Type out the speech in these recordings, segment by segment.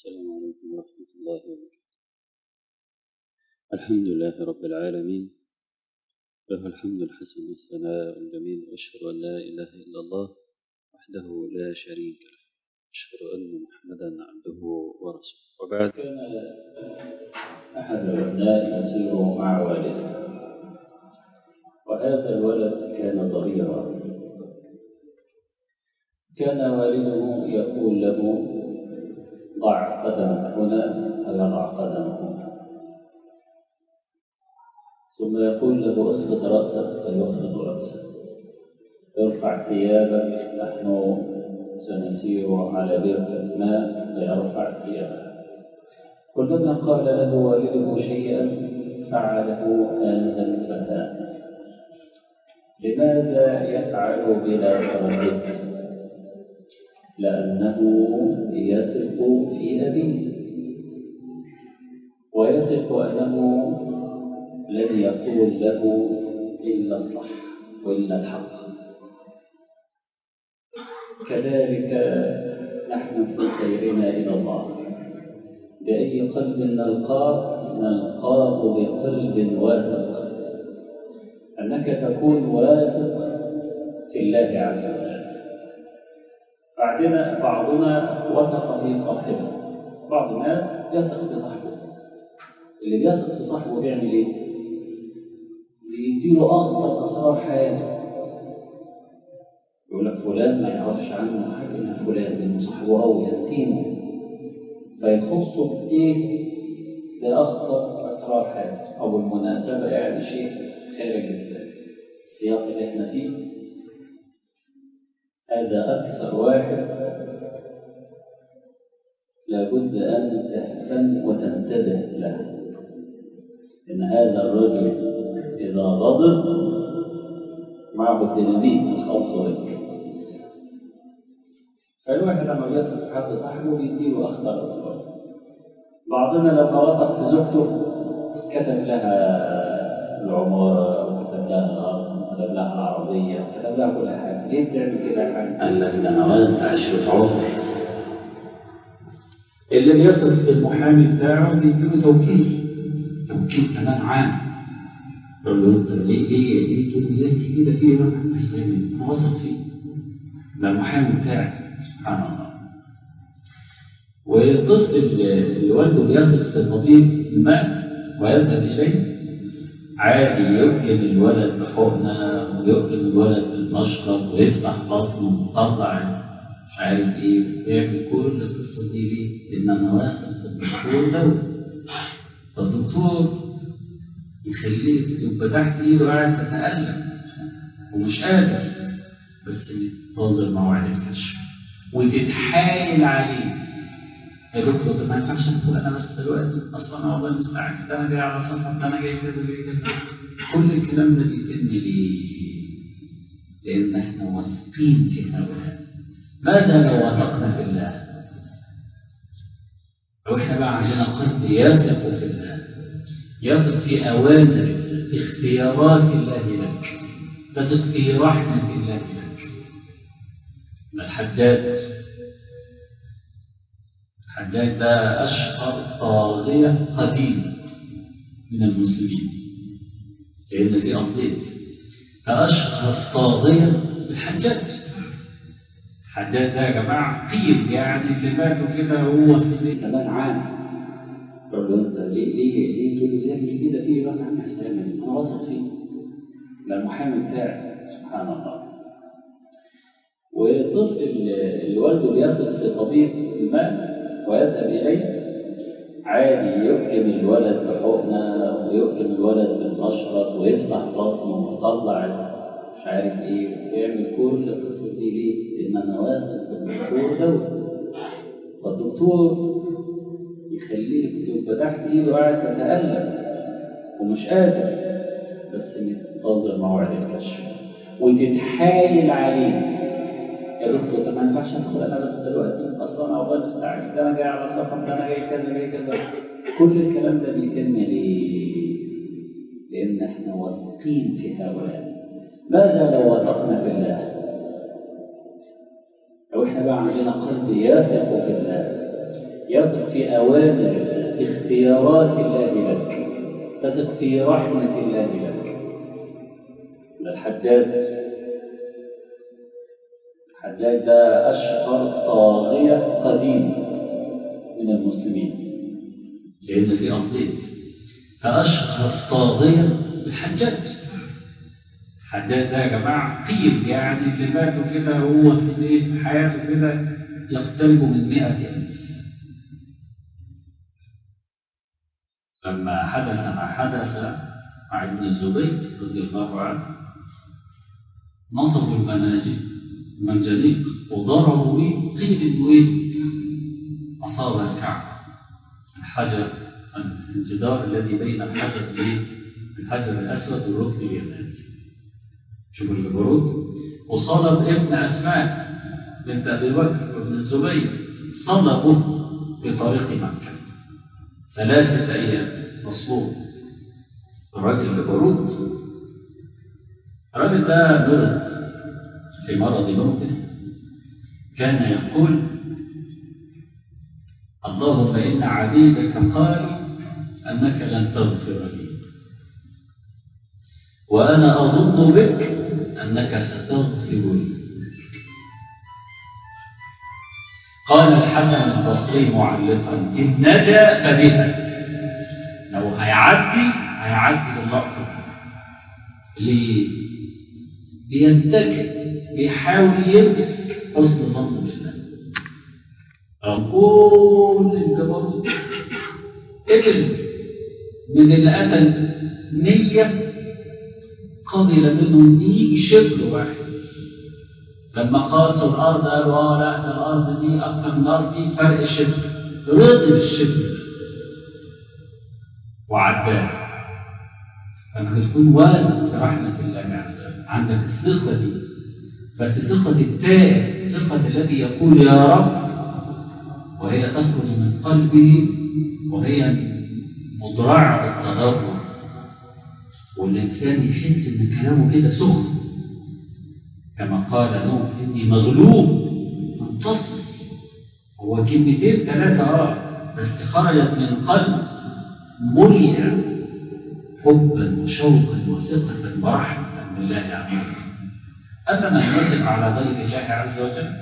السلام عليكم ورحمة الله وبركاته الحمد لله رب العالمين له الحمد الحسن والثناء الجميل وأشهد أن لا إله إلا الله وحده لا شريك له أشهد أن محمدا عبده ورسوله وبعد كان أحد الأبناء يسير مع والده وهذا الولد كان ضريرا كان والده يقول له ضع قدمك هنا فيضع قدمه هنا ثم يقول له اخفض رأسك فيخفض رأسك ارفع ثيابك نحن سنسير على بركة ماء فيرفع ثيابك كلما قال له والده شيئا فعله هذا الفتى لماذا يفعل بلا تردد لأنه يثق في أبيه ويثق أنه لن يقول له إلا الصح وإلا الحق كذلك نحن في سيرنا إلى الله بأي قلب نلقاه نلقاه بقلب واثق أنك تكون واثق في الله عز وجل بعدنا بعضنا وثق في صاحبه بعض الناس يثق في صاحبه اللي بيثق في صاحبه بيعمل ايه؟ بيديله أخطر أسرار حياته يقول لك فلان ما يعرفش عنه حاجة إلا فلان لأنه صاحبه أوي يتيمه فيخصه بإيه؟ بأخطر أسرار حياته أو بالمناسبة يعني شيء خارج السياق اللي احنا فيه هذا أكثر واحد لابد أن تهتم وتنتبه له إن هذا الرجل إذا غضب معه الديناميت الخاص بك فالواحد لما بيثق في حد صاحبه بيديله أخطر أسرار بعضنا لما وثق في زوجته كتب لها العمارة وكتب لها الأرض وكتب لها العربية وكتب لها كل حاجة ليه بتعمل كده يا حاج؟ قال لك ده أنا ولد عشرة عمر اللي بيصل في المحامي بتاعه بيديله توكيل توكيل كمان عام يقول له انت ليه ليه ليه تقول لي زي كده في ربع انا واثق فيه ده المحامي بتاعي سبحان الله والطفل اللي والده بيثق في طبيب ما ويذهب اليه عادي يؤلم الولد بحقنه ويؤلم الولد بالمشرط ويفتح بطنه ويطلع مش عارف ايه ويعمل كل القصه دي ليه؟ لان انا واثق في الدكتور ده فالدكتور يخليك تبقى تحت ايده قاعد تتألم ومش قادر بس تنظر موعد الكشف وتتحايل عليه يا دكتور طب ما ينفعش ادخل انا بس دلوقتي اصلا انا والله مستعجل ده انا جاي على صفحه ده انا جاي كده جاي كده كل الكلام ده بيتم ليه؟ لان احنا واثقين في هؤلاء ماذا لو وثقنا في الله؟ لو احنا بقى عندنا قلب يثق في الله يثق في أوامر في اختيارات الله لك تثق في رحمة الله لك الحجاج الحجاج ده أشهر طاغية قديم من المسلمين لأن في أمضية فأشهر طاغية الحجاج الحجاج ده يا جماعة قيل يعني اللي ماتوا كده هو في كمان عام يقول له انت ليه ليه ليه تقول لي تعمل كده فيه رفع عن حسابي انا واثق فيه ده المحامي بتاعي سبحان الله والطفل اللي والده بيثق في طبيب ما ويذهب اليه عادي يؤلم الولد بحقنه ويؤلم الولد بالمشرط ويفتح بطنه ويطلع مش عارف ايه ويعمل كل القصص دي ليه؟ لان انا واثق في الدكتور دوت فالدكتور يخليك تبقى تحت ايده قاعد تتألم ومش قادر بس تنتظر موعد الكشف وتتحايل عليه يا دكتور طب ما ينفعش ادخل انا بس دلوقتي اصلا انا عقبال مستعجل ده انا جاي على سفر ده انا جاي كذا جاي كذا كل الكلام ده بيتم ليه؟ لان احنا واثقين في هؤلاء ماذا لو وثقنا في الله؟ لو احنا بقى عندنا قلب يثق في الله يثق في أوامر الله في اختيارات الله لك تثق في رحمة الله لك الحجاج الحجاج ده أشهر طاغية قديم من المسلمين لأن في أمرين فأشهر طاغية الحجاج الحجاج ده يا جماعة قيل يعني اللي ماتوا كده هو في إيه في حياته كده يقترب من مئة ألف لما حدث ما حدث مع ابن الزبير رضي الله عنه نصبوا المناجم المنجنيق وضربوا ايه قيل انه ايه اصاب الكعبه الحجر الجدار الذي بين الحجر الايه الحجر الاسود والركن اليماني شوفوا الجبروت وصلب ابن اسماء بنت ابي بكر وابن الزبير صلبوا في طريق مكه ثلاثه ايام مصلوب الراجل جبروت الراجل ده مرض في مرض موته كان يقول اللهم إن عبيدك قالوا أنك لن تغفر لي وأنا أظن بك أنك ستغفر لي قال الحسن البصري معلقا إن نجا فبها لو هيعدي هيعدي باللقطة دي ليه؟ بيتكئ بيحاول يمسك حسن ظن بالله رغم كل الجبروت قبل من اللي قتل مية قبل منهم يجي شبر واحد لما قاسوا الأرض قالوا اه لا ده الأرض دي أكتر من الأرض دي فرق شبر رضي بالشبر وعداه فانك تكون واثق في رحمة الله عز وجل عندك الثقة دي بس ثقة التائب ثقة الذي يقول يا رب وهي تخرج من قلبه وهي مضرعة التضرع والإنسان يحس إن كلامه كده سخن كما قال نوح إني مغلوب منتصر هو كلمتين ثلاثة اه بس خرجت من قلب ملئ حبا وشوقا وثقة ورحمة بالله عز وجل أما من يثق على غير الله عز وجل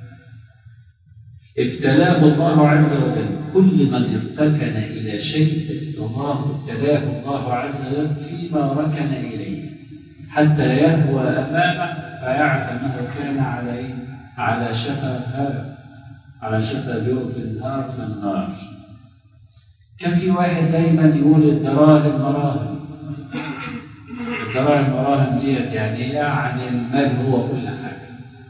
ابتلاه الله عز وجل كل من ارتكن إلى شيء ابتلاه ابتلاه الله عز وجل فيما ركن إليه حتى يهوى أمامه فيعرف أنه كان عليه على شفا هار على شفا جوف النار في النار كان في واحد دايما يقول الدراهم مراهم الدراهم مراهم ديت يعني يعني المال هو كل حاجة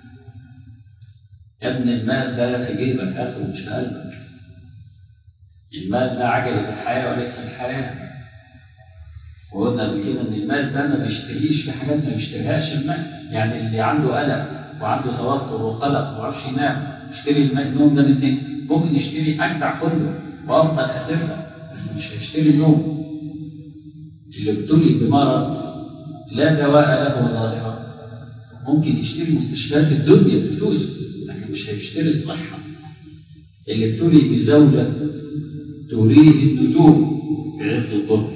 يا ابن المال ده في جيبك اخره مش في قلبك المال ده عجلة الحياة وليس الحياة وقلنا قبل كده ان المال ده ما بيشتريش في حاجات ما بيشتريهاش المال يعني اللي عنده قلق وعنده توتر وقلق وما يعرفش ينام يشتري المال النوم ده منين؟ ممكن يشتري اجدع فندق وافضل اسره بس مش هيشتري النوم اللي ابتلي بمرض لا دواء له ظاهرا ممكن يشتري مستشفيات الدنيا بفلوسه لكن مش هيشتري الصحة اللي ابتلي بزوجة تريه النجوم في عز الظهر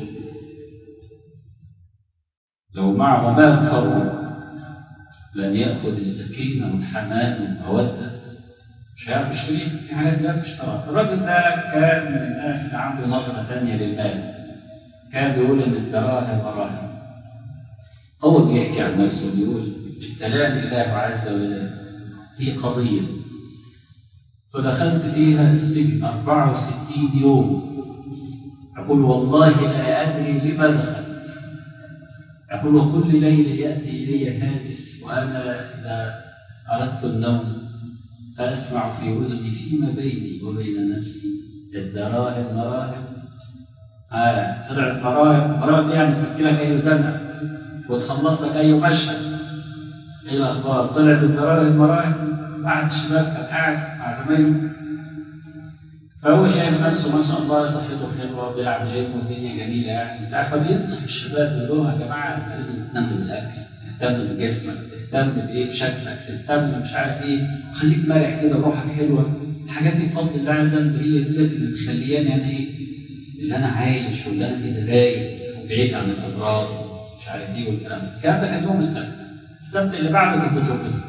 لو معه مال كرم لن يأخذ السكينة والحنان والمودة مش هيعرف يشتري في حاجات لا تشترى الراجل ده كان من الناس اللي عنده نظرة ثانية للمال كان بيقول إن الدراهم مراهم هو بيحكي عن نفسه بيقول ابتلاني الله عز وجل في قضية فدخلت فيها السجن 64 يوم أقول والله لا أدري لما دخلت أقول وكل ليلة يأتي إلي هاجس وأنا إذا أردت النوم فأسمع في أذني فيما بيني وبين نفسي الدراهم مراهم آه طلعت مراهم مراهم يعني تفك لك أي زنقة وتخلص لك أي مشهد إيه الأخبار طلعت الدراهم مراهم قعد الشباب كان قاعد مع زمايله فهو شايف نفسه ما شاء الله صحته حلوه بيلعب جيم والدنيا جميله يعني انت عارف بينصح الشباب يقول لهم يا جماعه انت لازم تهتم بالاكل تهتم بجسمك تهتم بايه بشكلك تهتم مش عارف ايه خليك مرح كده وروحك حلوه الحاجات دي بفضل الله عز وجل هي دي اللي مخلياني انا ايه اللي انا عايش واللي انا كده رايق وبعيد عن الامراض ومش عارف ايه والكلام ده الكلام ده كان يوم السبت السبت اللي بعده كان في تربه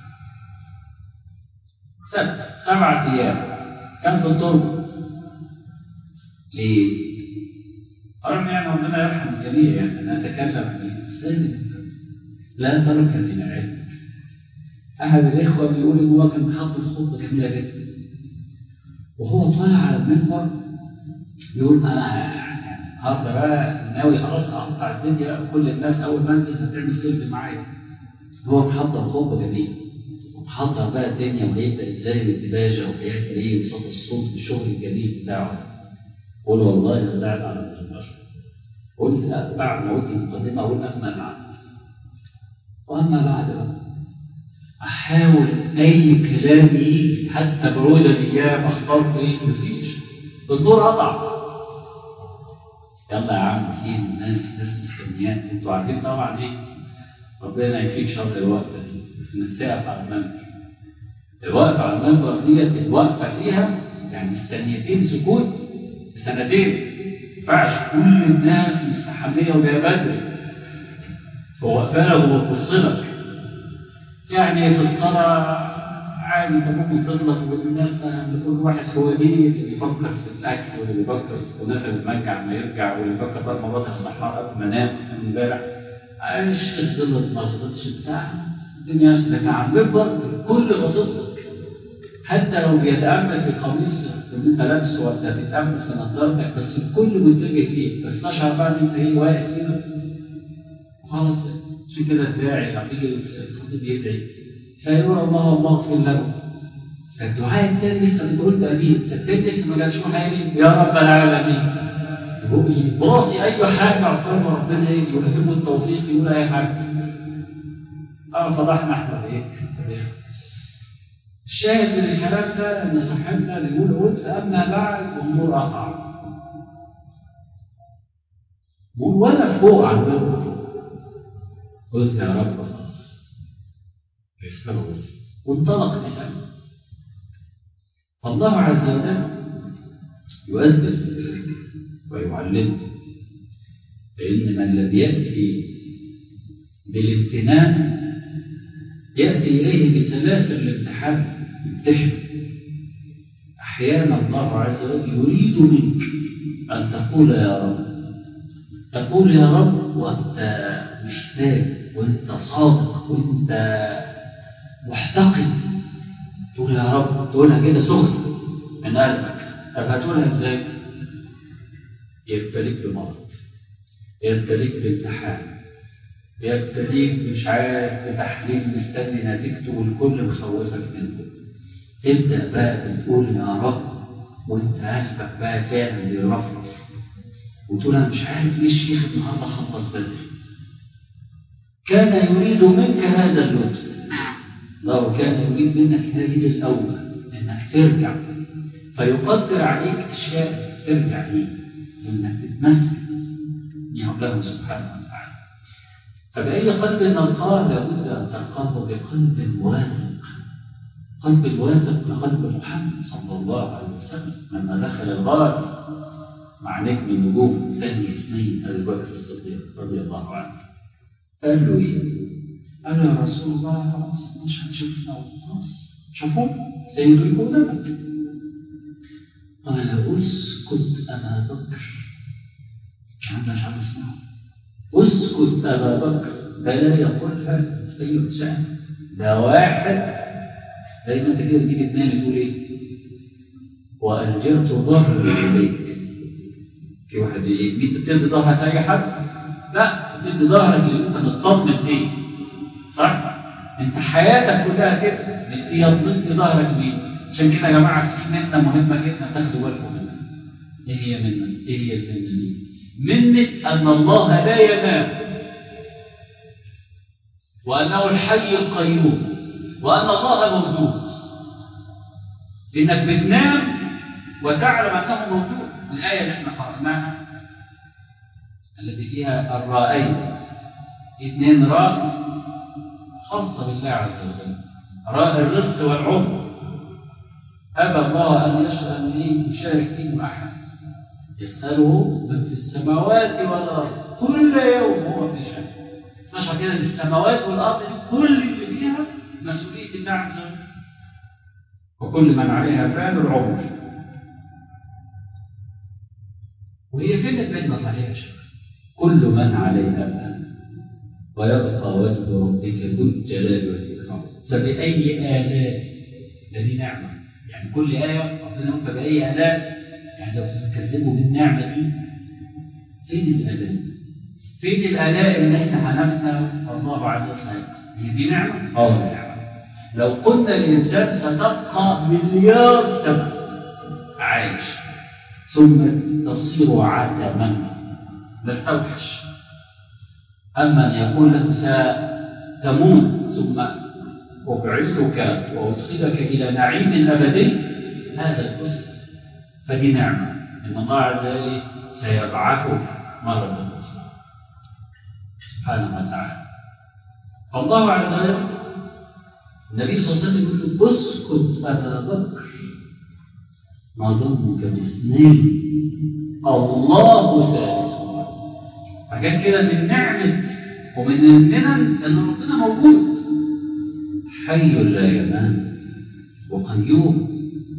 سبت سبعة ايام كان في التربه ليه؟ رغم يعني ربنا يرحم الجميع يعني انا اتكلم عن بس لازم لا ترك للعلم احد الاخوه بيقول ان هو كان محضر خطبه جميله جدا وهو طالع على المنبر يقول انا النهارده بقى ناوي خلاص اقطع الدنيا بقى كل الناس اول ما انزل هتعمل سيلفي معايا هو محضر خطبه جميله ومحضر بقى الدنيا وهيبدا ازاي بالدباجه وهيعمل ايه وصوت الصوت والشغل الجميل بتاعه قول والله انا قاعد على المنبر قلت بعد ما قلت المقدمه اقول اما بعد واما بعد بقى احاول اي كلام يجي حتى برود الايام اختار ايه مفيش الدور قطع يلا يا عم في ناس ناس مستنياك انتوا عارفين طبعا ايه ربنا يكفيك شر الوقفه دي انك تقف على المنبر الوقفه على المنبر ديت الوقفه فيها يعني ثانيتين سكوت سنتين ما ينفعش كل الناس مستحميه وجايه بدري هو واقفه وبتبص لك يعني في الصلاه عادي انت ممكن تغلط والناس كل واحد هو ايه اللي بيفكر في الاكل واللي بيفكر في الكنافه المرجع ما يرجع واللي بيفكر بقى المرات الصحراء قبل ما انام امبارح عايش غلط ما غلطش بتاع الدنيا لكن على المنبر الكل باصص لك حتى لو بيتامل في القميص اللي انت لابسه ولا بيتامل في نظارتك بس الكل متجه ليك بس تشعر بقى ان انت ايه واقف كده وخلاص عشان كده الداعي لما يجي الخطيب يدعي فيقول الله الله اغفر له فالدعاء التاني لسه انت قلت امين فالتاني لسه ما جاش حاجه يا رب العالمين باصي اي حاجه عقبال ما ربنا يجي يلهمه التوفيق يقول اي حاجه اه فضحنا احنا ايه الشاهد من الكلام ده ان صاحبنا بيقول قلت اما بعد والنور قطع بيقول وانا فوق على المنبر قلت يا رب خلاص يستغفر وانطلق لسانه الله عز وجل يؤدب الانسان ويعلمه فان من لم ياتي بالامتنان ياتي اليه بسلاسل الامتحان يمتحن احيانا الله عز وجل يريد منك ان تقول يا رب تقول يا رب وانت محتاج وانت صادق وانت محتقن تقول يا رب تقولها كده سخن من قلبك طب هتقولها ازاي؟ يبتليك بمرض يبتليك بامتحان يبتليك مش عارف بتحليل مستني نتيجته والكل مخوفك منه تبدا بقى بتقول يا رب وانت قلبك بقى فعلا بيرفرف وتقول انا مش عارف ليه الشيخ النهارده خلص بدري كان يريد منك هذا اللطف الله كان يريد منك هذه الأوبة إنك ترجع فيقدر عليك أشياء ترجع ليه وإنك تتمسك له سبحانه وتعالى فبأي قلب نلقاه لابد أن تلقاه بقلب واثق قلب الواثق كقلب محمد صلى الله عليه وسلم لما دخل الغار مع نجم النجوم ثاني اثنين أبي بكر الصديق رضي الله عنه قال له ايه؟ قال له يا رسول الله خلاص مش هتشوفنا خلاص شافوه سيدركوننا قال اسكت ابا بكر الكلام ده مش عايز اسمعه اسكت ابا بكر ده لا يقولها سيد شأن ده واحد زي ما انت كده بتيجي تنام تقول ايه؟ والجأت ظهري اليك في واحد ايه؟ انت بتدي ظهرك لاي حد؟ لا بتدي ظهرك اللي انت مطمن فيه صح؟ انت حياتك كلها كده هي بتدي ظهرك ليه؟ عشان كده يا جماعه في منه مهمه جدا تاخدوا بالكم منها. ايه هي منه؟ ايه هي المنه دي؟ منة ان الله لا ينام وانه الحي القيوم وان الله موجود انك بتنام وتعلم انه موجود الايه اللي احنا قرأناها التي فيها الرائين اثنين راء خاصة بالله عز وجل راء الرزق والعمر أبى الله أن يشهد أن إيه يشارك فيه أحد يسأله من في السماوات والأرض كل يوم هو في شأن استشعر كده ان السماوات والارض دي كل اللي فيها مسؤوليه الله عز وجل وكل من عليها فان العمر وهي فين الكلمه صحيحه يا شباب كل من عليها فان ويبقى وجه ربك ذو الجلال والاكرام فباي الاء هذه نعمه يعني كل ايه ربنا يقول فباي الاء يعني لو تكذبوا بالنعمه دي فين الالاء فين الآلاء اللي احنا هنفنى والله عز وجل هي دي نعمة؟ اه نعمة لو قلنا الإنسان ستبقى مليار سنة عايش ثم تصير عدما نستوحش أما أن يقول له ستموت ثم أبعثك وأدخلك إلى نعيم أبدي هذا البسط فدي نعمة إن الله عز وجل سيبعثك مرة أخرى سبحانه وتعالى فالله عز وجل النبي صلى الله عليه وسلم يقول له اسكت ابا بكر ما ظنك باثنين الله ثالثهما فكان كده من نعمه ومن المنن ان ربنا موجود حي لا ينام وقيوم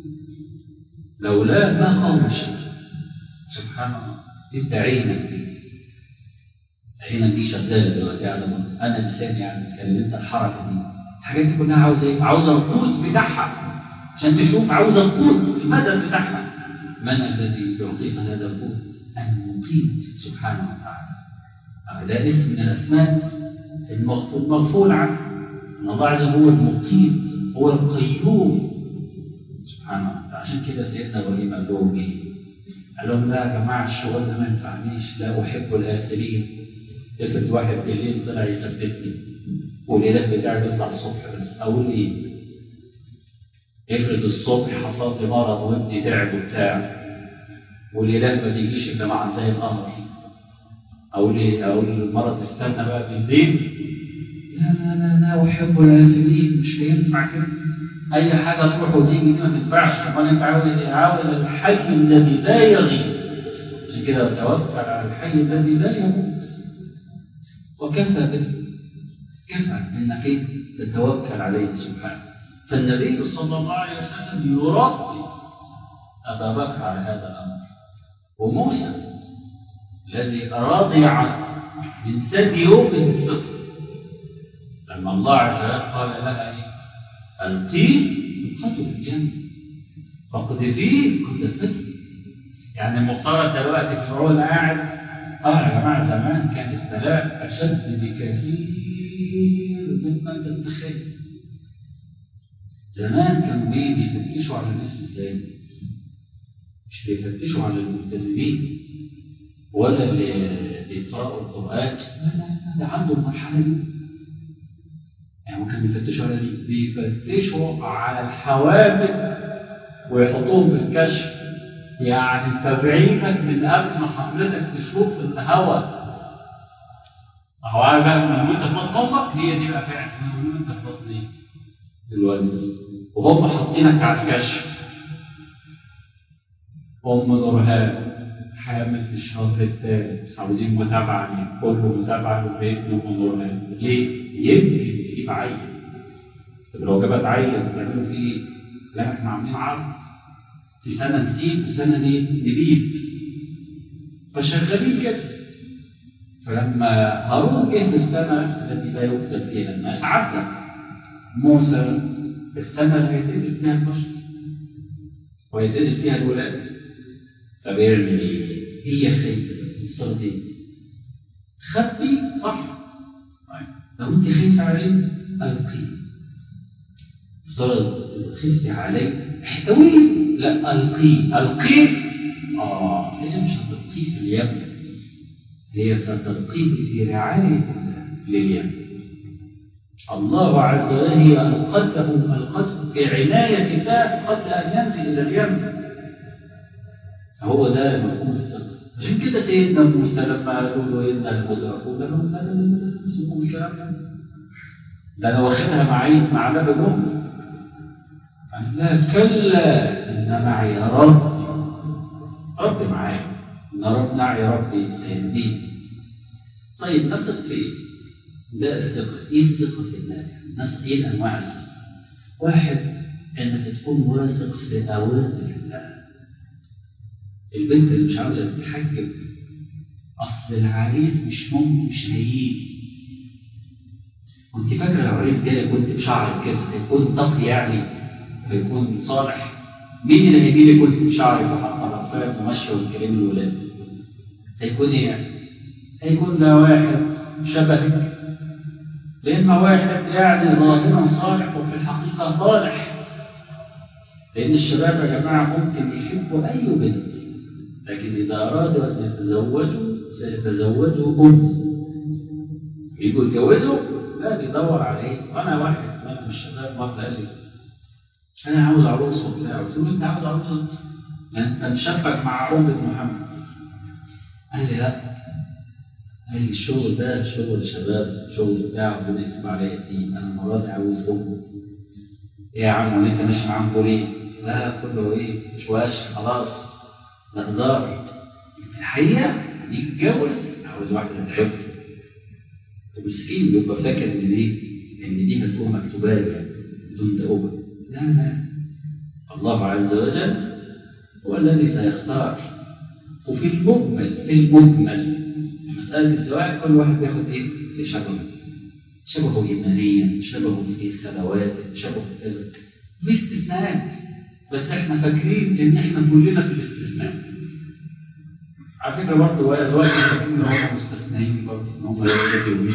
لولا ما قام شيء سبحان الله انت عينك دي عينك دي شغاله دلوقتي على انا لساني يعني كلمت الحركه دي الحاجات دي كلها عاوزه ايه؟ عاوزه القوت بتاعها عشان تشوف عاوزه القوت المدد بتاعها من الذي يعطينا هذا القوت؟ المقيت سبحانه وتعالى ده اسم من الاسماء المغفول عنه ان الله عز وجل هو المقيت هو القيوم سبحانه وتعالى عشان كده سيدنا ابراهيم قال لهم ايه؟ قال لهم لا يا جماعه الشغل ده ما ينفعنيش لا احب الافلين افرض واحد بالليل طلع يثبتني والاله بتاعي بيطلع الصبح بس اقول ايه؟ افرض الصبح حصل لي مرض وابني تعب وبتاع والاله ما تجيش الا مع زي القمر اقول ايه؟ اقول المرض استنى بقى بالليل لا لا لا لا احب الافلين مش هينفع كده اي حاجه تروح وتيجي دي ما تنفعش امال انت عاوز ايه؟ عاوز الحي الذي لا يغيب عشان كده توكل على الحي الذي لا يموت وكفى به كفى انك تتوكل عليه سبحانه فالنبي صلى الله عليه وسلم يربي ابا بكر على هذا الامر وموسى الذي رضي عنه من ثدي يوم الفطر لما الله عز وجل قال لها ايه القيه القته في اليم فاقذفيه قذفته يعني المفترض دلوقتي فرعون قاعد اه يا جماعه زمان كان البلاء اشد بكثير مما انت تتخيل زمان كانوا ايه بيفتشوا على الناس ازاي مش بيفتشوا على الملتزمين ولا اللي بيقرأوا القرآن لا لا لا ده عنده المرحلة دي يعني ممكن بيفتشوا على دي بيفتشوا على الحوامل ويحطوهم في الكشف يعني تبعينك من قبل ما حضرتك تشوف الهواء هو بقى من وانت في بطن امك هي دي بقى فعلا من وانت في بطن ايه؟ الوالد وهم حاطينك على الكشف ام نورهان حامل في الشهر الثالث عاوزين متابعه كله متابعه لبيت ام نورهان ليه؟ يمكن تجيب عيل طب لو جابت عيل تعملوا فيه ايه؟ لا احنا عاملين عرض في سنة نسيب وسنة دي نبيب فشغالين كده فلما هارون جه في السنة التي لا يكتب فيها الناس عدى موسى السنة اللي هيتقتل فيها البشر ويتقتل فيها الولاد طب يعمل ايه؟ هي خايفة المفترض ايه؟ خبي صح طيب لو انت خايفة عليه القيه افترض خفتي عليه احتويه لا القيه القيه اه هي مش هتلقيه في اليم هي ستلقيه في رعاية الله لليم الله عز وجل هي ألقته ألقته في عناية الله قبل أن ينزل إلى اليم فهو ده مفهوم الثقة عشان كده سيدنا موسى لما قالوا له إنا المدركون قال لهم لا لا لا لا سيبوا الكلام ده ده أنا واخدها معي مع باب الأم قال لا كلا إن معي ربي ربي معايا إن رب معي ربي سيهديني طيب نثق في إيه؟ ده الثقة إيه الثقة في الله؟ نثق إيه أنواع الثقة؟ واحد إنك تكون واثق في أوامر الله البنت اللي مش عاوزة تتحجب أصل العريس مش ممكن مش هيجي كنت فاكرة لو عريس جاي كنت بشعرك كده هيكون تقي يعني هيكون صالح مين اللي هيجي لي كنت بشعرك وحاطة الأطفال وماشية وتكلم الولاد هيكون إيه يعني؟ هيكون ده واحد شبهك لأن واحد يعني ظاهرا صالح وفي الحقيقة طالح لأن الشباب يا جماعة ممكن يحبوا أي بنت لكن إذا أرادوا أن يتزوجوا سيتزوجوا أم يجوا يتجوزوا لا بيدور عليه وأنا واحد من الشباب مرة قال لي أنا عاوز عروس وبتاع قلت له أنت عاوز عروس أنت مشبك مع أمة محمد قال لي لا قال لي الشغل ده شغل شباب شغل بتاع ربنا يكتب عليا فيه أنا المرة دي عاوز أم إيه يا عم وأنت ماشي معاهم دول إيه؟ لا كله إيه مش واش خلاص ده هزار في الحقيقة يتجوز عاوز واحدة تعرف المسكين بيبقى فاكر ان دي ان دي هتكون مكتوبه له يعني بدون توبه لا لا الله عز وجل هو الذي سيختار وفي المجمل في المجمل في مسألة الزواج كل واحد بياخد ايه؟ اللي شبهه شبهه إيمانيا شبهه في خلواته شبهه في كذا في استثناءات بس احنا فاكرين ان احنا كلنا في الاستثناء على فكره برضه هو ازواج فاكرين ان هم مستثنيين برضه ان هم يتجوزوا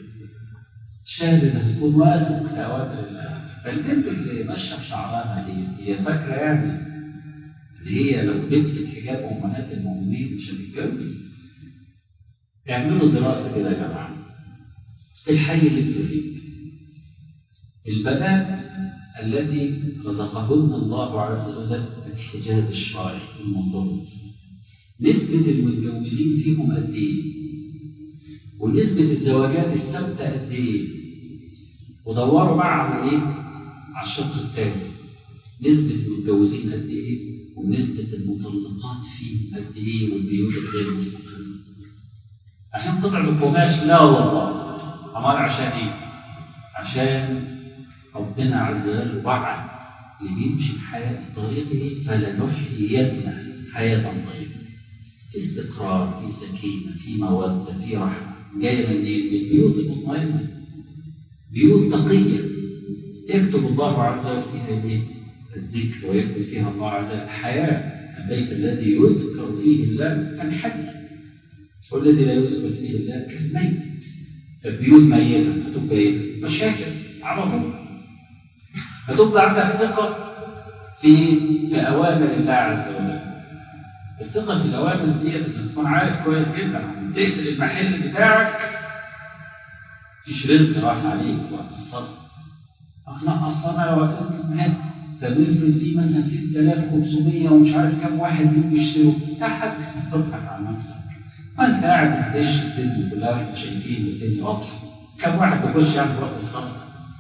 الشاهد انك تكون واثق في اوامر الله فالبنت اللي ماشيه بشعرها دي هي فاكره يعني ان هي لو لبست حجاب امهات المؤمنين مش هتتجوز اعملوا دراسه كده يا جماعه في الحي اللي انتوا فيه البنات التي رزقهن الله عز وجل بالحجاب الشرعي المنضبط نسبة المتجوزين فيهم قد إيه؟ ونسبة الزواجات الثابتة قد إيه؟ ودوروا بقى على إيه؟ على الشق الثاني نسبة المتجوزين قد إيه؟ ونسبة المطلقات فيهم قد إيه والبيوت الغير مستقرة عشان قطعة القماش لا والله أمال عشان إيه؟ عشان ربنا عز وجل وعد اللي بيمشي الحياة في طريقه فلنحيينه حياة طيبة في استقرار في سكينة في مودة في رحمة جاية من إيه؟ من البيوت المطمئنة بيوت تقية يكتب الله عز وجل فيها إيه؟ الذكر ويكتب فيها الله عز وجل الحياة البيت الذي يذكر فيه الله كالحي والذي لا يذكر فيه الله كالميت البيوت ميتة هتبقى إيه؟ مشاكل على طول هتبقى عندك ثقة في في أوامر الله عز وجل الثقة في الأوامر ديت أنت تكون عارف كويس جدا تقفل المحل بتاعك مفيش رزق راح عليك وقت الصلاة لا أصل أنا لو قفلت المحل ده بيفرض فيه مثلا 6500 ومش عارف كام واحد جم يشتروا يا حاج تضحك على نفسك ما أنت قاعد بتعيش الدنيا كلها واحنا شايفين الدنيا واضحة كم واحد بيخش يعني في وقت الصلاة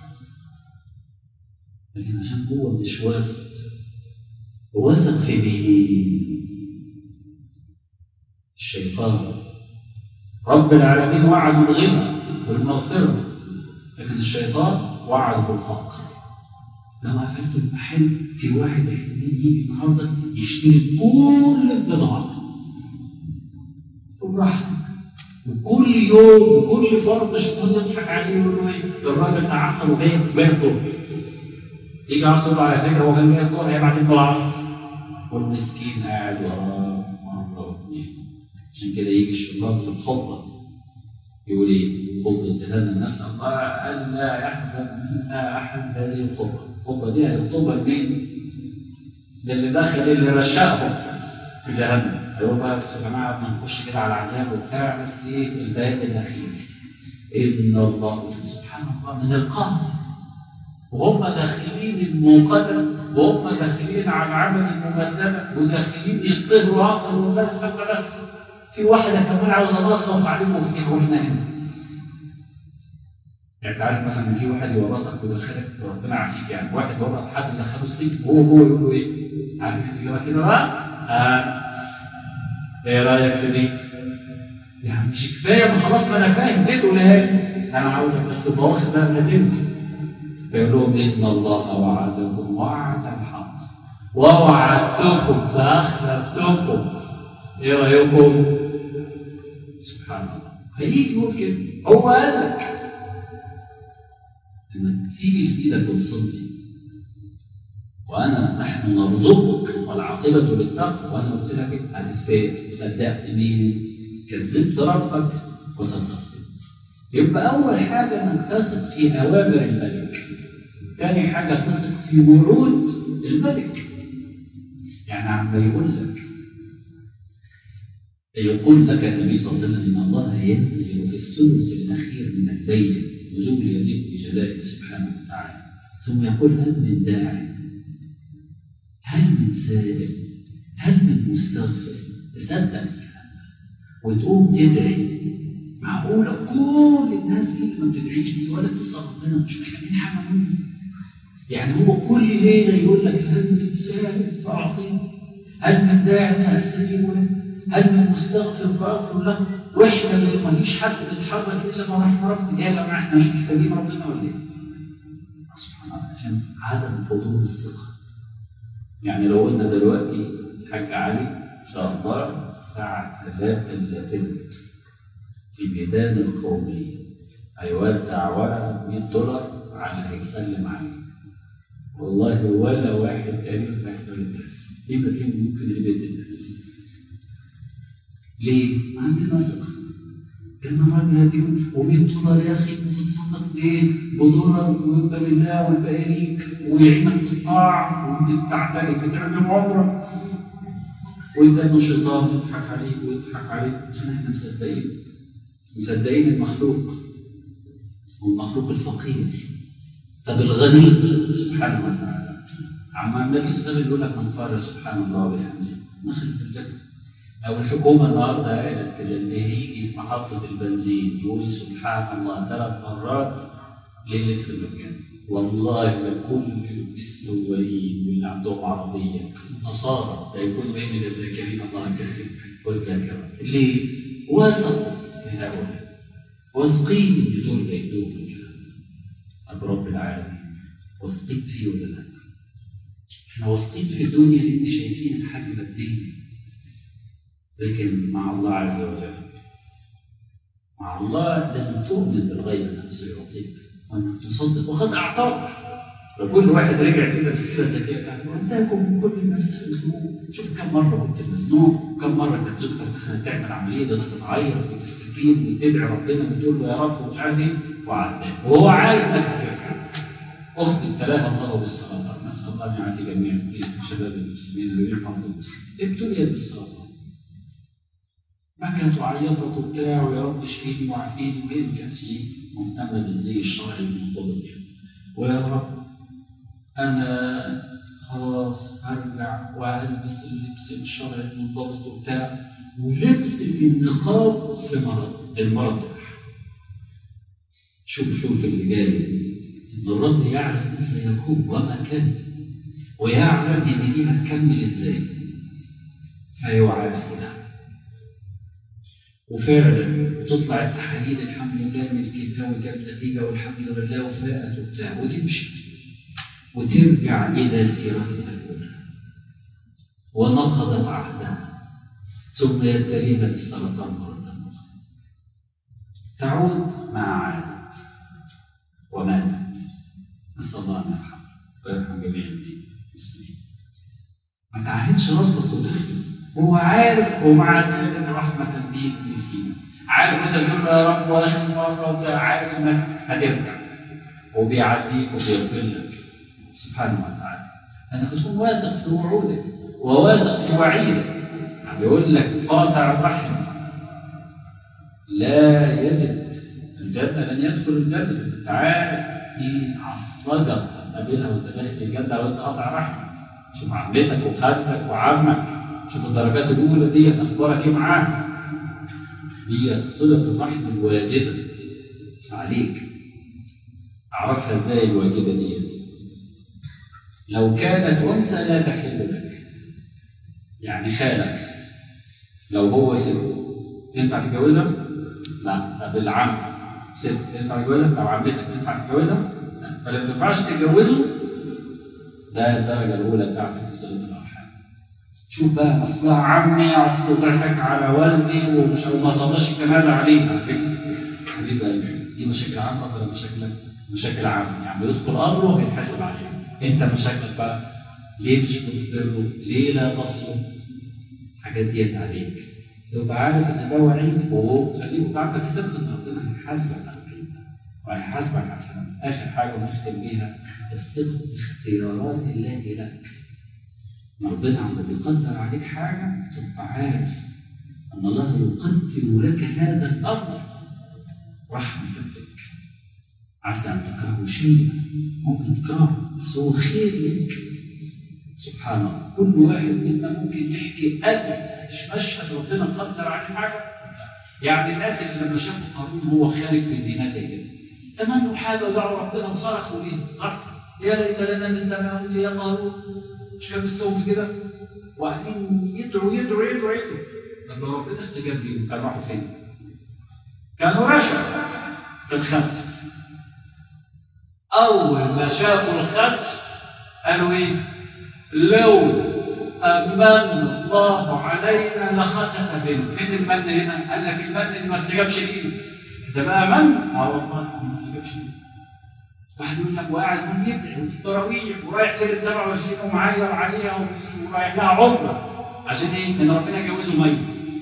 لكن عشان هو مش واثق واثق في مين؟ الشيطان رب العالمين وعدوا الغنى والمغفرة لكن الشيطان وعد بالفقر لما قفلت المحل في واحد احتمال يجي النهارده يشتري كل البضاعة وبراحتك وكل يوم وكل فرد الشيطان يضحك عليه ويقول له ايه الراجل تعثر وجاي بايع الظهر يجي عصر يقول على فكره هو كان بايع الظهر هيبعت له العصر والمسكين قاعد وراه مره واثنين عشان كده يجي الشيطان في الخطبه يقول ايه؟ خطبه تهنى نسال الله الا يحزن منا احد هذه الخطبه الخطبه دي هيخطبها لمين؟ للي دخل اللي رشقهم في جهنم هيقول بقى بس يا جماعه احنا نخش كده على العذاب وبتاع بس ايه البيان الاخير ان الله سبحان الله من القهر وهم داخلين الموقدة وهم داخلين على العمل الممددة وداخلين يقتهروا عقل ومدخل بس في واحدة كمان عاوزة تضغط عليهم وفتح واحنا هنا يعني انت عارف مثلا ان في واحد يورطك ويدخلك ربنا يعافيك يعني واحد ورط حد دخله السجن وهو هو يقول له ايه؟ عارف الاجابه كده بقى؟ آه. ايه رايك في دي؟ يعني مش كفايه ما خلاص ما انا فاهم ليه تقولها لي؟ انا عاوزك بس تبقى واخد بقى من الدنيا فيقول لهم ان الله وعدكم وعد الحق ووعدتكم فاخلفتكم ايه رايكم؟ سبحان الله هيجي يقول كده هو قال لك انك تسيب اللي في ايدك وتصلي وانا نحن نرزقك والعاقبه للتقوى وانا قلت لك هتتفاجئ صدقت مين؟ كذبت ربك وصدقت يبقى اول حاجه انك تثق في اوامر الملك ثاني حاجه تثق في وعود الملك يعني عم يقول لك يقول لك النبي صلى الله عليه وسلم ان الله ينزل في الثلث الاخير من الليل نزول يليق بجلاله سبحانه وتعالى ثم يقول هل من داع هل من سائل هل من مستغفر تصدق الكلام وتقوم تدعي معقوله كل الناس دي اللي ما بتدعيش دي ولا تسال ربنا مش محتاجين حاجه منه يعني هو كل ليله يقول لك هل من سائل فاعطيه هل من داع فاستجيب له هل من مستغفر فاغفر له واحنا ماليش حد بيتحرك الا ما رحم ربنا يا جماعه احنا مش محتاجين ربنا ولا ايه؟ سبحان الله عشان عدم حضور الثقه يعني لو قلنا دلوقتي الحاج علي ان شاء الله الساعه 3 الا تلت في ميدان القوميه هيوزع ورقه 100 دولار على اللي هيسلم عليه والله ولا واحد تقريبا هيحضر الدرس يبقى فيهم ممكن يبد الناس ليه؟ عندنا ثقة إن الراجل هديهم و100 دولار يا أخي بتتصدق بإيه؟ بدولار ويبقى لله والباقي ليك ويعينك في الطاعة وأنت بتعترف بتعمل عمرة وأنت إنه الشيطان يضحك عليك ويضحك عليك عشان إحنا مصدقين مصدقين المخلوق والمخلوق الفقير طب الغني سبحانه وتعالى عما النبي صلى الله عليه وسلم يقول لك من قال سبحان الله وبحمده دخل في الجنة أو الحكومة النهاردة قالت كده اللي هيجي في محطة البنزين يقول سبحان الله ثلاث مرات ليلة في الجنة والله لكل السواقين واللي عندهم عربية نصارى لا يكون بين الذاكرين الله كثير والذاكرة ليه؟ وثقوا في هؤلاء واثقين ان دول هيدوم الكلام طب رب العالمين واثقين فيه ولا لا؟ احنا واثقين في الدنيا لان شايفين الحاجة مادية لكن مع الله عز وجل مع الله لازم تؤمن بالغيب انه سيعطيك وانك تصدق وقد اعطاك لو كل واحد رجع كده في السيره الذكيه بتاعته وانتهكم من كل الناس الذنوب شوف كم مره كنت مزنوق كم مره كانت زوجتك دخلت تعمل عمليه ده تعيط وتستكين وتدعي ربنا وتقول له يا رب ومش عارف ايه وعداك وهو عارف انك هترجع اخت ابتلاها الله بالسرطان نسال الله ان يعافي جميع شباب المسلمين ويرحم المسلمين ابتليت بالسرطان بكت وعيطت وبتاع ويا رب اشفيني وعافيني وهي ما كانتش مهتمه بالزي الشرعي المنضبط يعني ويا رب انا خلاص هرجع وهلبس اللبس الشرعي المنضبط وبتاع ولبس النقاب في مرض المرض ده شوف شوف اللي جاي ان الرب يعلم ما سيكون وما كان ويعلم ان دي هتكمل ازاي فيعافينا وفعلا تطلع التحاليل الحمد لله ان الكيماوي جاب نتيجه والحمد لله وفاءت وبتاع وتمشي وترجع الى سيرتها الاولى ونقضت عهدها ثم يبتليها بالسرطان مره اخرى تعود ما عادت وماتت نسال الله ان يرحمها ويرحم جميع المسلمين ما تعهدش ربك وتخلف هو عارف ومع ذلك رحمة بيك ويسيبك عارف انت تقول له يا رب واخر مرة وانت عارف انك هترجع وبيعديك وبيغفر لك سبحانه وتعالى انك تكون واثق في وعودك وواثق في وعيدك يعني يقول لك قاطع الرحم لا يجد الجنة لن يدخل الجنة انت عارف دي عصرجة هتقابلها وانت داخل الجنة وانت قاطع رحم شوف عمتك وخالتك وعمك شوف الدرجات الأولى دي أخبارك إيه معاها دي صلة الرحم الواجبة عليك أعرفها إزاي الواجبة دي لو كانت أنثى لا تحل لك يعني خالك لو هو ست ينفع تتجوزها؟ لا بالعم ست ينفع تتجوزها؟ لو عمتك ينفع تتجوزها؟ لا فلو ما تنفعش تتجوزه ده الدرجة الأولى بتاعتك في صلة الأرحام شوف بقى أصلها عمي أصل ضحك على والدي ومش وما صلاش الجنازة عليه على فكرة حبيب قلبي دي مشاكل عامة ولا مشاكلك؟ مشاكل عامة يعني يدخل أمره ويتحاسب عليه أنت مشاكلك بقى ليه مش بتصبره؟ ليه لا تصبر؟ الحاجات ديت عليك تبقى عارف ان ده وعيد وخليك عندك ثقه ان ربنا هيحاسبك على الوعيد ده وهيحاسبك عشان اخر حاجه ونختم بيها الثقه في اختيارات الله لك ربنا عم بيقدر عليك حاجه تبقى عارف ان الله يقدر لك هذا الامر رحمه بك عسى ان تكرهوا شيئا ممكن تكرهه بس هو خير لك سبحان الله كل واحد منا ممكن يحكي ألف مشهد ربنا قدر عليه حاجة يعني الناس اللي لما شافوا قارون هو خارج في زينته كده تمنوا حاجة ودعوا ربنا وصرخوا ليه صح يا ليت لنا مثل ما أوتي يا قارون مش كان نفسهم في كده وقاعدين يدعوا يدعوا يدعوا يدعوا طب لو ربنا استجاب ليهم كانوا راحوا فين؟ كانوا رشا في الخسف أول ما شافوا الخسف قالوا إيه؟ لو أمن الله علينا لخسف بنا فين المن هنا؟ قال لك المن اللي ما استجابش ليه ده بقى من؟ اه والله ما استجابش ليه واحد يقول لك وقاعد يقول يدعي وفي التراويح ورايح ليله 27 ومعير عليها ورايح لها عمره عشان ايه؟ ان ربنا يجوزه ميت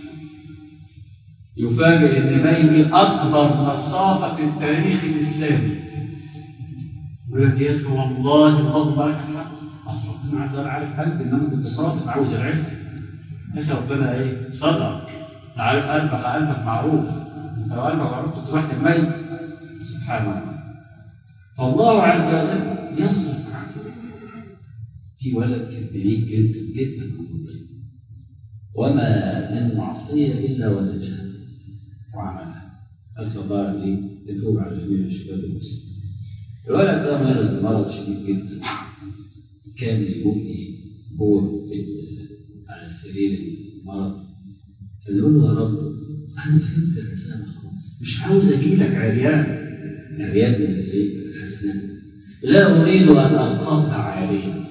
يفاجئ ان ميت اكبر نصابه في التاريخ الاسلامي يقول لك يا اخي والله اللهم بارك اصل ربنا عز وجل عارف قلبي ان انا كنت صادق عاوز العفه يا اخي ربنا ايه صدق عارف قلبك قلبك معروف انت لو قلبك معروف كنت رحت الميت سبحان الله فالله عز وجل يصرف عنه في ولد كان بعيد جدا جدا عن ربنا وما من معصيه الا ونجاها وعملها اسال الله ان يتوب على جميع الشباب المسلمين الولد ده مرض مرض شديد جدا كان يبكي هو في على سرير المرض فيقول له يا رب انا فهمت الرساله خلاص مش عاوز اجي لك عريان عريان من السرير الحسنات لا اريد ان القاك عاريا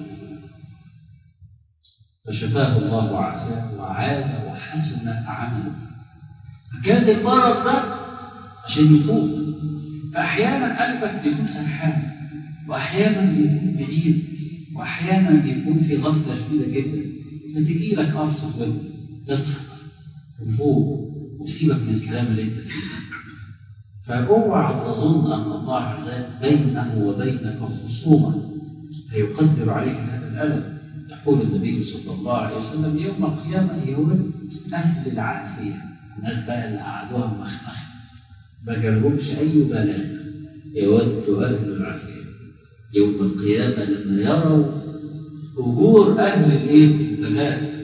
فشفاه الله وعافاه وعاد وحسن عمله فكان المرض ده عشان يفوق فاحيانا قلبك بيكون سرحان واحيانا بيكون بعيد واحيانا بيكون في غفله شديده جدا فتجي لك قرصه ود تصحى وفوق وسيبك من الكلام اللي انت فيه فاوعى تظن ان الله عز وجل بينه وبينك خصومه فيقدر عليك هذا الالم يقول النبي صلى الله عليه وسلم يوم القيامه يود اهل العافيه الناس بقى اللي قعدوها مخمخ ما جالهمش اي بلاء يود اهل العافيه يوم القيامة لما يروا أجور أهل الإيه؟ البلاء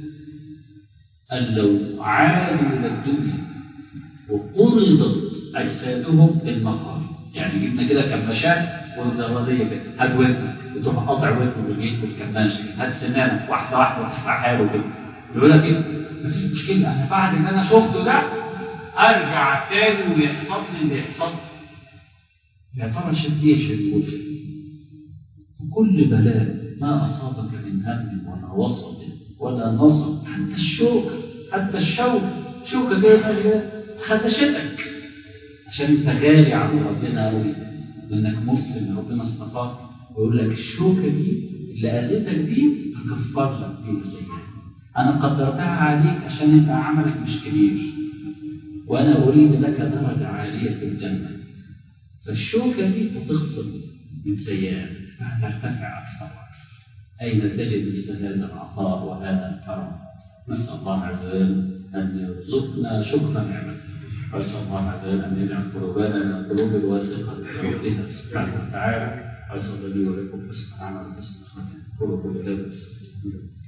أن لو عادوا إلى الدنيا وقرضت أجسادهم بالمقام يعني جبنا كده كماشات والزرادية كده هات ودنك وتروح قاطع ودنه بالإيه بالكماشة هات سنانك واحدة واحدة وتفتح حاله كده يقول لك إيه؟ مفيش مشكلة أنا بعد اللي أنا شفته ده أرجع تاني ويحصل لي اللي يحصل لي يا ترى شد إيه يقول كده كل بلاء ما أصابك من هم ولا وسط ولا نصب حتى الشوكة حتى الشوكة شوكة جاية خدشتك عشان انت غالي عند ربنا قوي وانك مسلم ربنا اصطفاك ويقول لك الشوكة دي اللي أذيتك دي هكفر لك بيها سيئات أنا قدرتها عليك عشان انت عملك مش كبير وأنا أريد لك درجة عالية في الجنة فالشوكة دي هتخصم من سيئاتك فهترتفع أكثر وأكثر أين تجد مثل هذا العطاء وهذا الكرم نسأل الله عز وجل أن يرزقنا شكر نعمته وأسأل الله عز وجل أن يجعل قلوبنا من القلوب الواثقة بربنا سبحانه وتعالى وأسأل لي ولكم حسن العمل وحسن الخاتمة قولوا قولوا هذا